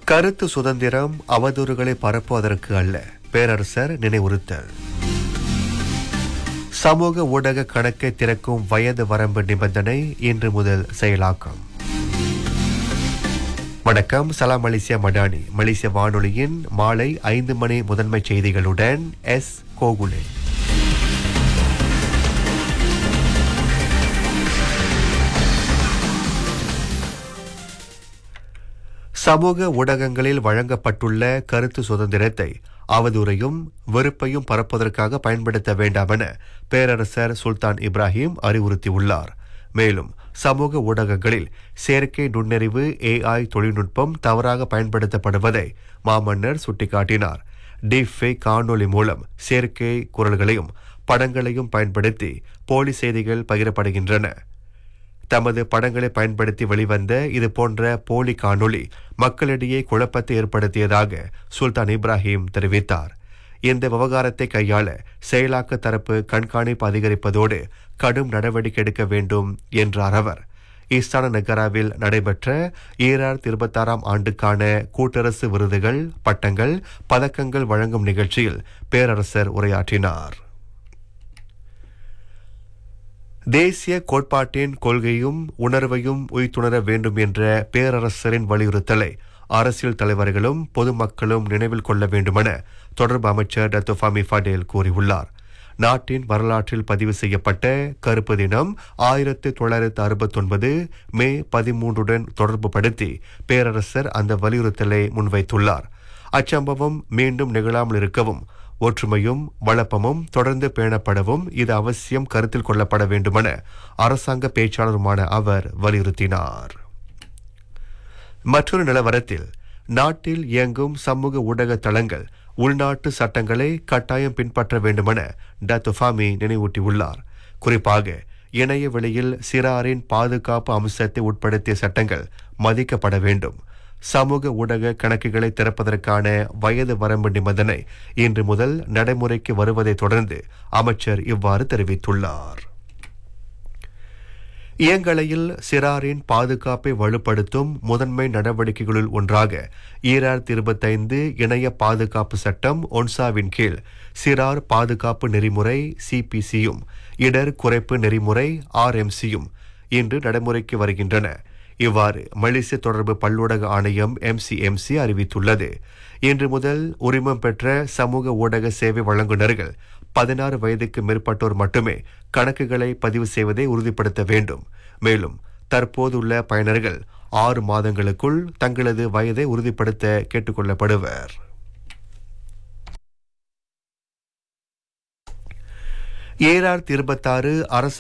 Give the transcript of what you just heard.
கருத்து சுதந்திரம் அவதூறுகளை பரப்புவதற்கு அல்ல பேரரசர் நினைவுறுத்தல் சமூக ஊடக கணக்கை திறக்கும் வயது வரம்பு நிபந்தனை இன்று முதல் செயலாக்கம் வணக்கம் சலாம் மலேசியா மடானி மலேசிய வானொலியின் மாலை ஐந்து மணி முதன்மை செய்திகளுடன் எஸ் கோகுலே சமூக ஊடகங்களில் வழங்கப்பட்டுள்ள கருத்து சுதந்திரத்தை அவதூறையும் வெறுப்பையும் பரப்புவதற்காக பயன்படுத்த வேண்டாம் என பேரரசர் சுல்தான் இப்ராஹிம் அறிவுறுத்தியுள்ளார் மேலும் சமூக ஊடகங்களில் செயற்கை நுண்ணறிவு ஏஐ தொழில்நுட்பம் தவறாக பயன்படுத்தப்படுவதை மாமன்னர் சுட்டிக்காட்டினார் டீஃபேக் காணொலி மூலம் செயற்கை குரல்களையும் படங்களையும் பயன்படுத்தி போலி செய்திகள் பகிரப்படுகின்றன தமது படங்களை பயன்படுத்தி வெளிவந்த இது போன்ற போலி காணொளி மக்களிடையே குழப்பத்தை ஏற்படுத்தியதாக சுல்தான் இப்ராஹிம் தெரிவித்தார் இந்த விவகாரத்தை கையாள செயலாக்க தரப்பு கண்காணிப்பு அதிகரிப்பதோடு கடும் நடவடிக்கை எடுக்க வேண்டும் என்றார் அவர் ஈஸ்டான நகராவில் நடைபெற்ற ஈராயிரத்தி இருபத்தாறாம் ஆண்டுக்கான கூட்டரசு விருதுகள் பட்டங்கள் பதக்கங்கள் வழங்கும் நிகழ்ச்சியில் பேரரசர் உரையாற்றினார் தேசிய கோட்பாட்டின் கொள்கையும் உணர்வையும் உய்த்துணர வேண்டும் என்ற பேரரசரின் வலியுறுத்தலை அரசியல் தலைவர்களும் பொதுமக்களும் நினைவில் கொள்ள வேண்டுமென தொடர்பு அமைச்சர் டத்துஃபாமி ஃபடேல் கூறியுள்ளார் நாட்டின் வரலாற்றில் பதிவு செய்யப்பட்ட கருப்பு தினம் ஆயிரத்து தொள்ளாயிரத்து அறுபத்தொன்பது மே பதிமூன்றுடன் தொடர்பு படுத்தி பேரரசர் அந்த வலியுறுத்தலை முன்வைத்துள்ளார் அச்சம்பவம் மீண்டும் நிகழாமல் இருக்கவும் ஒற்றுமையும் வளப்பமும் தொடர்ந்து பேணப்படவும் இது அவசியம் கருத்தில் கொள்ளப்பட வேண்டுமென அரசாங்க பேச்சாளருமான அவர் வலியுறுத்தினார் மற்றொரு நிலவரத்தில் நாட்டில் இயங்கும் சமூக ஊடக தளங்கள் உள்நாட்டு சட்டங்களை கட்டாயம் பின்பற்ற வேண்டுமென டத்துஃபாமி நினைவூட்டியுள்ளார் குறிப்பாக இணைய வெளியில் சிறாரின் பாதுகாப்பு அம்சத்தை உட்படுத்திய சட்டங்கள் மதிக்கப்பட வேண்டும் சமூக ஊடக கணக்குகளை திறப்பதற்கான வயது வரம்பு நிபந்தனை இன்று முதல் நடைமுறைக்கு வருவதை தொடர்ந்து அமைச்சர் இவ்வாறு தெரிவித்துள்ளார் இயங்கலையில் சிறாரின் பாதுகாப்பை வலுப்படுத்தும் முதன்மை நடவடிக்கைகளுள் ஒன்றாக ஈராயிரத்தி இருபத்தைந்து இணைய பாதுகாப்பு சட்டம் ஒன்சாவின் கீழ் சிறார் பாதுகாப்பு நெறிமுறை சிபிசியும் இடர் குறைப்பு நெறிமுறை ஆர்எம்சியும் இன்று நடைமுறைக்கு வருகின்றன இவ்வாறு மலேசிய தொடர்பு பல்லூடக ஆணையம் எம்சிஎம்சி அறிவித்துள்ளது இன்று முதல் உரிமம் பெற்ற சமூக ஊடக சேவை வழங்குநர்கள் பதினாறு வயதுக்கு மேற்பட்டோர் மட்டுமே கணக்குகளை பதிவு செய்வதை உறுதிப்படுத்த வேண்டும் மேலும் தற்போதுள்ள பயனர்கள் ஆறு மாதங்களுக்குள் தங்களது வயதை உறுதிப்படுத்த கேட்டுக்கொள்ளப்படுவர் ஏழாயிரத்தி இருபத்தாறு அரசு